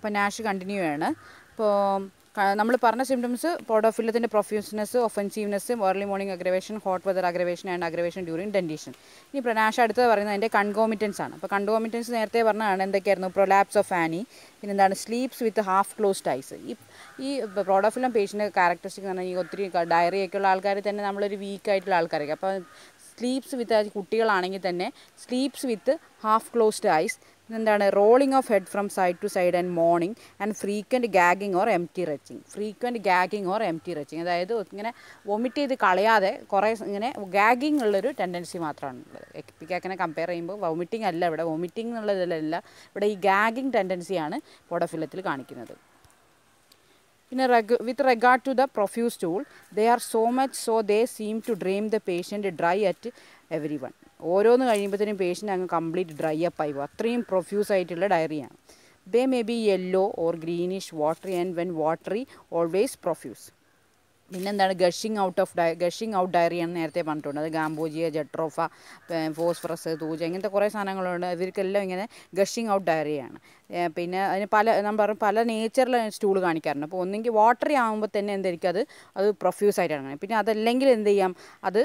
അപ്പോൾ Nash continue ആണ് ഇപ്പോൾ നമ്മൾ പറഞ്ഞ സിംറ്റംസ് പോഡോഫില്ലത്തിൻ്റെ profuseness offensiveness early morning aggravation hot weather aggravation and aggravation during dentition ഇനി പ്രനാഷ് അടുത്തത് പറയുന്നത് അതിൻ്റെ കൺകോമിറ്റൻസ് ആണ് അപ്പോൾ കൺകോമിറ്റൻസ് നേരത്തെ പറഞ്ഞതാണ് എന്തൊക്കെയായിരുന്നു പ്രൊലാപ്സ് ഓഫ് ആനി പിന്നെ എന്താണ് sleeps with half closed eyes ഈ ഈ പ്രോഡോഫിലം പേഷ്യൻ്റെ ക്യാരക്ടറിസ്റ്റിക് എന്ന് പറഞ്ഞാൽ ഈ ഒത്തിരി ഡയറിയൊക്കെ ഉള്ള ആൾക്കാർ തന്നെ നമ്മളൊരു വീക്ക് ആയിട്ടുള്ള ആൾക്കാരൊക്കെ അപ്പോൾ സ്ലീപ്സ് വിത്ത് കുട്ടികളാണെങ്കിൽ തന്നെ sleeps with half closed eyes എന്താണ് rolling of head from side to side and morning and frequent gagging or empty retching frequent gagging or empty retching അതായത് ഇങ്ങനെ വൊമിറ്റ് ചെയ്ത് കളയാതെ കുറേ ഇങ്ങനെ ഗാഗിങ് ഉള്ളൊരു ടെൻഡൻസി മാത്രമാണ് ഉള്ളത് എപ്പിക്കാക്കിനെ കമ്പയർ ചെയ്യുമ്പോൾ വൊമിറ്റിംഗ് അല്ല ഇവിടെ വൊമിറ്റിംഗ് എന്നുള്ളതിലല്ല ഇവിടെ ഈ ഗാഗിങ് ടെൻഡൻസിയാണ് പോഡോഫിലത്തിൽ കാണിക്കുന്നത് പിന്നെ reg with regard to the profuse stool they are so much so they seem to drain the patient dry at every one ഓരോന്ന് കഴിയുമ്പോഴത്തേനും പേഷ്യൻ്റ് അങ്ങ് കംപ്ലീറ്റ് ഡ്രൈ അപ്പ് ആയി പോകും അത്രയും പ്രൊഫ്യൂസ് ആയിട്ടുള്ള ഡയറിയാണ് they may be yellow or greenish watery and when watery always profuse പിന്നെന്താണ് gushing out of ഡയ ഗഷിങ് ഔട്ട് ഡയറിയാണ് നേരത്തെ പറഞ്ഞിട്ടുണ്ട് അത് ഗാംബോജിയ ജട്രോഫ ഫോസ്ഫറസ് തൂജ ഇങ്ങനത്തെ കുറേ സാധനങ്ങളുണ്ട് ഇവർക്കെല്ലാം ഇങ്ങനെ ഗഷിങ് ഔട്ട് ഡയറിയാണ് പിന്നെ അതിന് പല നമ്മൾ പറയും പല നേച്ചറിൽ സ്റ്റൂൾ കാണിക്കാറുണ്ട് അപ്പോൾ ഒന്നെങ്കിൽ വാട്ടറി ആകുമ്പോൾ തന്നെ എന്തായിരിക്കും അത് അത് പ്രൊഫ്യൂസ് ആയിട്ടാണ് പിന്നെ അതല്ലെങ്കിൽ എന്ത് ചെയ്യാം അത്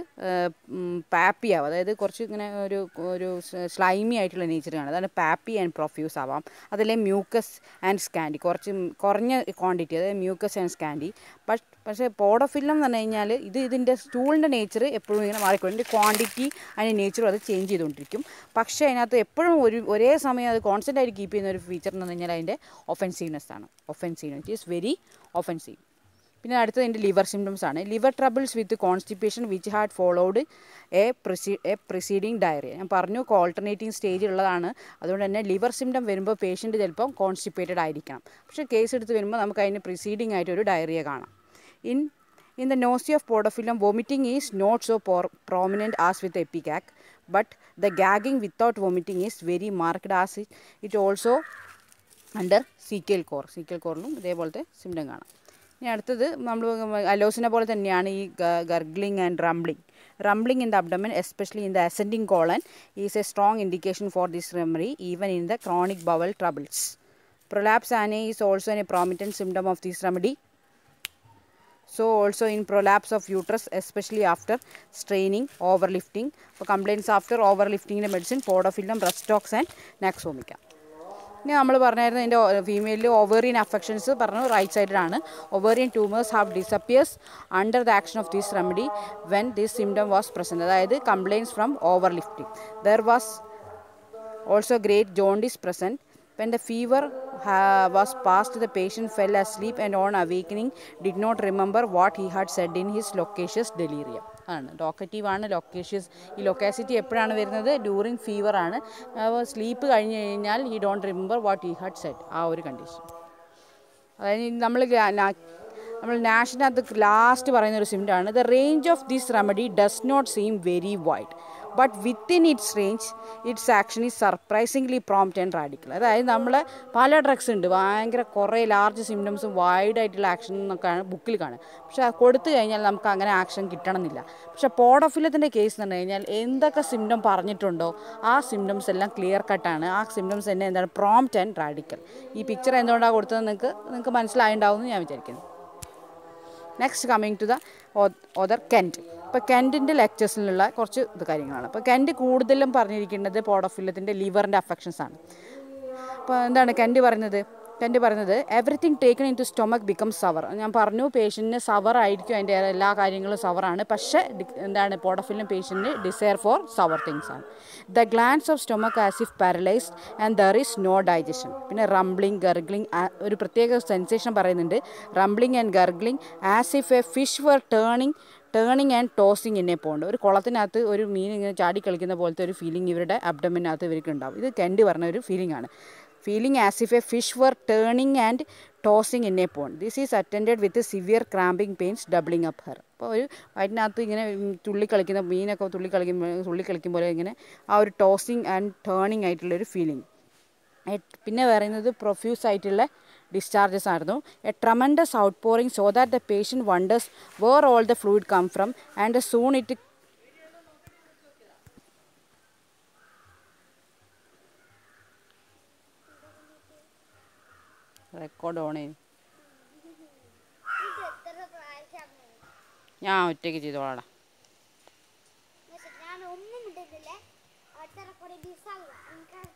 പാപ്പി ആവും അതായത് കുറച്ച് ഇങ്ങനെ ഒരു ഒരു സ്ലൈമി ആയിട്ടുള്ള നേച്ചറാണ് അതാണ് പാപ്പി ആൻഡ് പ്രൊഫ്യൂസ് ആവാം അതല്ലെങ്കിൽ മ്യൂക്കസ് ആൻഡ് സ്കാൻഡി കുറച്ച് കുറഞ്ഞ ക്വാണ്ടിറ്റി അതായത് മ്യൂക്കസ് ആൻഡ് സ്കാൻഡി ബട്ട് പക്ഷേ പോഡോഫില്ലം എന്ന് പറഞ്ഞു കഴിഞ്ഞാൽ ഇത് ഇതിൻ്റെ സ്റ്റൂളിൻ്റെ നേച്ചർ എപ്പോഴും ഇങ്ങനെ മാറിക്കൊണ്ട് ഇതിൻ്റെ ക്വാണ്ടിറ്റി അതിൻ്റെ നേച്ചറും അത് ചേഞ്ച് ചെയ്തുകൊണ്ടിരിക്കും പക്ഷേ അതിനകത്ത് എപ്പോഴും ഒരു ഒരേ സമയം അത് കോൺസ്റ്റൻ്റ് ആയിട്ട് കീപ്പ് ചെയ്യുന്ന ഒരു ഫീച്ചർ എന്ന് പറഞ്ഞു കഴിഞ്ഞാൽ അതിൻ്റെ ഒഫൻസീവ്നെസ് ആണ് offensive it is very offensive പിന്നെ അടുത്തത് എൻ്റെ ലിവർ സിംറ്റംസ് ആണ് liver troubles with constipation which had followed a preci a preceding diarrhoea ഞാൻ പറഞ്ഞു ഓൾട്ടർനേറ്റിംഗ് സ്റ്റേജ് ഉള്ളതാണ് അതുകൊണ്ട് തന്നെ ലിവർ സിംറ്റം വരുമ്പോൾ പേഷ്യൻറ്റ് ചിലപ്പം കോൺസ്റ്റിപ്പേറ്റഡ് ആയിരിക്കണം പക്ഷേ കേസ് എടുത്ത് വരുമ്പോൾ നമുക്ക് അതിന് പ്രിസീഡിങ് ആയിട്ട് ഒരു ഡയറിയ കാണാം in in the nausea of podophyllum vomiting is not so prominent as with ipecac but the gagging without vomiting is very marked as it it also under secale cor secale cor ഇതേപോലത്തെ symptom കാണാം ഇനി അടുത്തത് നമ്മൾ അലോസിനെ പോലെ തന്നെയാണ് ഈ gurgling and rumbling rumbling in the abdomen especially in the ascending colon is a strong indication for this remedy even in the chronic bowel troubles prolapse ani is also a prominent symptom of this remedy so also in prolapse of uterus especially after straining overlifting അപ്പോൾ complaints after ഓവർലിഫ്റ്റിങ്ങിൻ്റെ medicine podophyllum rhus tox and nux vomica ഇനി നമ്മൾ പറഞ്ഞായിരുന്നു ഇതിൻ്റെ ഫീമെയിലിൽ ovarian affections പറഞ്ഞു right സൈഡിലാണ് ovarian tumours have disappears under the action of this remedy when this symptom was present അതായത് complaints from over lifting there was also great jaundice present When the fever ha- was passed, the patient fell asleep and on awakening did not remember what he had said in his loquacious delirium. ആണ് ലോക്കറ്റീവ് ആണ് ലൊക്കേഷ്യസ് ഈ ലൊക്കാസിറ്റി എപ്പോഴാണ് വരുന്നത് during fever ആണ് അപ്പോൾ sleep കഴിഞ്ഞ് കഴിഞ്ഞാൽ he don't remember what he had said ആ ഒരു കണ്ടീഷൻ അതായത് നമ്മൾ നമ്മൾ നാഷനകത്ത് ലാസ്റ്റ് പറയുന്ന ഒരു സിംറ്റമാണ് the range of this remedy does not seem very wide but within its range its action is surprisingly prompt and radical അതായത് നമ്മൾ പല ഡ്രഗ്സ് ഉണ്ട് ഭയങ്കര കുറേ ലാർജ് സിംറ്റംസും വൈഡ് ആയിട്ടുള്ള ആക്ഷൻ എന്നൊക്കെയാണ് ബുക്കിൽ കാണുക പക്ഷേ അത് കൊടുത്തു കഴിഞ്ഞാൽ നമുക്ക് അങ്ങനെ ആക്ഷൻ കിട്ടണമെന്നില്ല പക്ഷേ പോഡോഫിലത്തിൻ്റെ കേസ് എന്ന് പറഞ്ഞു കഴിഞ്ഞാൽ എന്തൊക്കെ സിംറ്റം പറഞ്ഞിട്ടുണ്ടോ ആ സിംറ്റംസ് എല്ലാം ക്ലിയർ കട്ടാണ് ആ സിംറ്റംസ് തന്നെ എന്താണ് പ്രോംപ്റ്റ് ആൻഡ് റാഡിക്കൽ ഈ പിക്ചർ എന്തുകൊണ്ടാണ് കൊടുത്തത് നിങ്ങൾക്ക് നിങ്ങൾക്ക് മനസ്സിലായിട്ടുണ്ടാവും എന്ന് ഞാൻ വിചാരിക്കുന്നു next coming to the other Kent ഇപ്പോൾ കെൻറ്റിൻ്റെ ലെക്ചേഴ്സിലുള്ള കുറച്ച് ഇത് കാര്യങ്ങളാണ് അപ്പോൾ കെൻറ്റ് കൂടുതലും പറഞ്ഞിരിക്കുന്നത് പോഡോഫില്ലത്തിൻ്റെ ലിവറിൻ്റെ അഫെക്ഷൻസ് ആണ് അപ്പോൾ എന്താണ് കെൻറ്റ് പറയുന്നത് കെൻറ്റ് പറയുന്നത് everything taken into stomach become sour ഞാൻ പറഞ്ഞു പേഷ്യൻറ്റിന് സവർ ആയിരിക്കും അതിൻ്റെ എല്ലാ കാര്യങ്ങളും സവറാണ് പക്ഷേ എന്താണ് പോഡോഫിലിൻ പേഷ്യൻറ്റിന് ഡിസയർ ഫോർ സവർ തിങ്സ് ആണ് the glands of stomach as if paralysed and there is no digestion പിന്നെ റംബ്ലിംഗ് ഗർഗ്ലിംഗ് ഒരു പ്രത്യേക സെൻസേഷൻ പറയുന്നുണ്ട് rumbling and gurgling as if a fish were turning turning and tossing in a pond ഒരു കുളത്തിനകത്ത് ഒരു മീൻ ഇങ്ങനെ ചാടി കളിക്കുന്ന പോലത്തെ ഒരു ഫീലിംഗ് ഇവരുടെ അബ്ഡമിനകത്ത് ഇവർക്ക് ഉണ്ടാവും ഇത് കെൻഡ് പറഞ്ഞ ഒരു ഫീലിംഗ് ആണ് feeling as if a fish were turning and tossing in a pond this is attended with severe cramping pains doubling up her അപ്പോൾ ഒരു വയറ്റിനകത്ത് ഇങ്ങനെ തുള്ളി കളിക്കുന്ന മീനൊക്കെ തുള്ളി കളിക്കുമ്പോൾ തുള്ളി കളിക്കുമ്പോൾ ഇങ്ങനെ ആ ഒരു ടോസിങ് ആൻഡ് ടേണിങ് ആയിട്ടുള്ളൊരു ഫീലിംഗ് പിന്നെ പറയുന്നത് പ്രൊഫ്യൂസ് ആയിട്ടുള്ള ഡിസ്ചാർജസ് ആയിരുന്നു a tremendous out pouring so that the patient wonders where all the fluid come from and soon it record on ചെയ്യും ഇത് എത്ര പ്രാവശ്യം ഞാൻ ഒറ്റയ്ക്ക് ചെയ്തോളാടാ ഞാൻ ഒന്നും ഇടുന്നില്ലേ അടുത്ത റെക്കോർഡ് മിസ്സാകുക എനിക്ക്